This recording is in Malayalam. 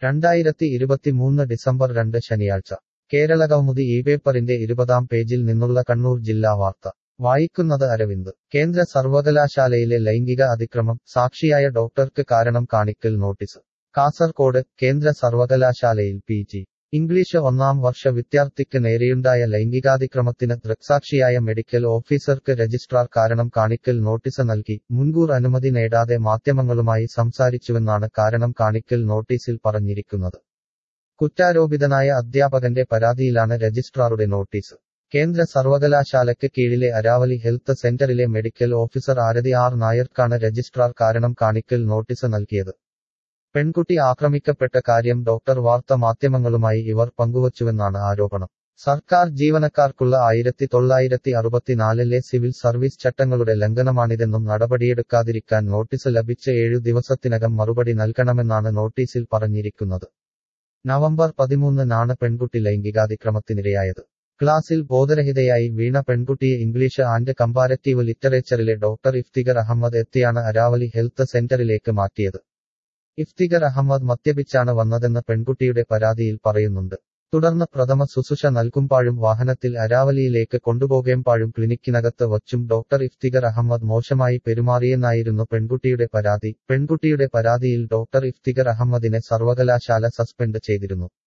രണ്ടായിരത്തി ഇരുപത്തിമൂന്ന് ഡിസംബർ രണ്ട് ശനിയാഴ്ച കേരളകൗമുദി ഈ പേപ്പറിന്റെ ഇരുപതാം പേജിൽ നിന്നുള്ള കണ്ണൂർ ജില്ലാ വാർത്ത വായിക്കുന്നത് അരവിന്ദ് കേന്ദ്ര സർവകലാശാലയിലെ ലൈംഗിക അതിക്രമം സാക്ഷിയായ ഡോക്ടർക്ക് കാരണം കാണിക്കൽ നോട്ടീസ് കാസർകോട് കേന്ദ്ര സർവകലാശാലയിൽ പി ജി ഇംഗ്ലീഷ് ഒന്നാം വർഷ വിദ്യാർത്ഥിക്ക് നേരെയുണ്ടായ ലൈംഗികാതിക്രമത്തിന് ദൃക്സാക്ഷിയായ മെഡിക്കൽ ഓഫീസർക്ക് രജിസ്ട്രാർ കാരണം കാണിക്കൽ നോട്ടീസ് നൽകി മുൻകൂർ അനുമതി നേടാതെ മാധ്യമങ്ങളുമായി സംസാരിച്ചുവെന്നാണ് കാരണം കാണിക്കൽ നോട്ടീസിൽ പറഞ്ഞിരിക്കുന്നത് കുറ്റാരോപിതനായ അധ്യാപകന്റെ പരാതിയിലാണ് രജിസ്ട്രാറുടെ നോട്ടീസ് കേന്ദ്ര സർവകലാശാലയ്ക്ക് കീഴിലെ അരാവലി ഹെൽത്ത് സെന്ററിലെ മെഡിക്കൽ ഓഫീസർ ആരതി ആർ നായർക്കാണ് രജിസ്ട്രാർ കാരണം കാണിക്കൽ നോട്ടീസ് നൽകിയത് പെൺകുട്ടി ആക്രമിക്കപ്പെട്ട കാര്യം ഡോക്ടർ വാർത്ത മാധ്യമങ്ങളുമായി ഇവർ പങ്കുവച്ചുവെന്നാണ് ആരോപണം സർക്കാർ ജീവനക്കാർക്കുള്ള ആയിരത്തി തൊള്ളായിരത്തി അറുപത്തിനാലിലെ സിവിൽ സർവീസ് ചട്ടങ്ങളുടെ ലംഘനമാണിതെന്നും നടപടിയെടുക്കാതിരിക്കാൻ നോട്ടീസ് ലഭിച്ച ഏഴു ദിവസത്തിനകം മറുപടി നൽകണമെന്നാണ് നോട്ടീസിൽ പറഞ്ഞിരിക്കുന്നത് നവംബർ പതിമൂന്നിനാണ് പെൺകുട്ടി ലൈംഗികാതിക്രമത്തിനിരയായത് ക്ലാസിൽ ബോധരഹിതയായി വീണ പെൺകുട്ടിയെ ഇംഗ്ലീഷ് ആൻഡ് കമ്പാരറ്റീവ് ലിറ്ററേച്ചറിലെ ഡോക്ടർ ഇഫ്തിഗർ അഹമ്മദ് എത്തിയാണ് അരാവലി ഹെൽത്ത് സെന്ററിലേക്ക് മാറ്റിയത് ഇഫ്തിഗർ അഹമ്മദ് മദ്യപിച്ചാണ് വന്നതെന്ന് പെൺകുട്ടിയുടെ പരാതിയിൽ പറയുന്നുണ്ട് തുടർന്ന് പ്രഥമ ശുശ്രൂഷ നൽകുമ്പാഴും വാഹനത്തിൽ അരാവലിയിലേക്ക് കൊണ്ടുപോകുമ്പാഴും ക്ലിനിക്കിനകത്ത് വച്ചും ഡോക്ടർ ഇഫ്തിഗർ അഹമ്മദ് മോശമായി പെരുമാറിയെന്നായിരുന്നു പെൺകുട്ടിയുടെ പരാതി പെൺകുട്ടിയുടെ പരാതിയിൽ ഡോക്ടർ ഇഫ്തിഗർ അഹമ്മദിനെ സർവകലാശാല സസ്പെൻഡ് ചെയ്തിരുന്നു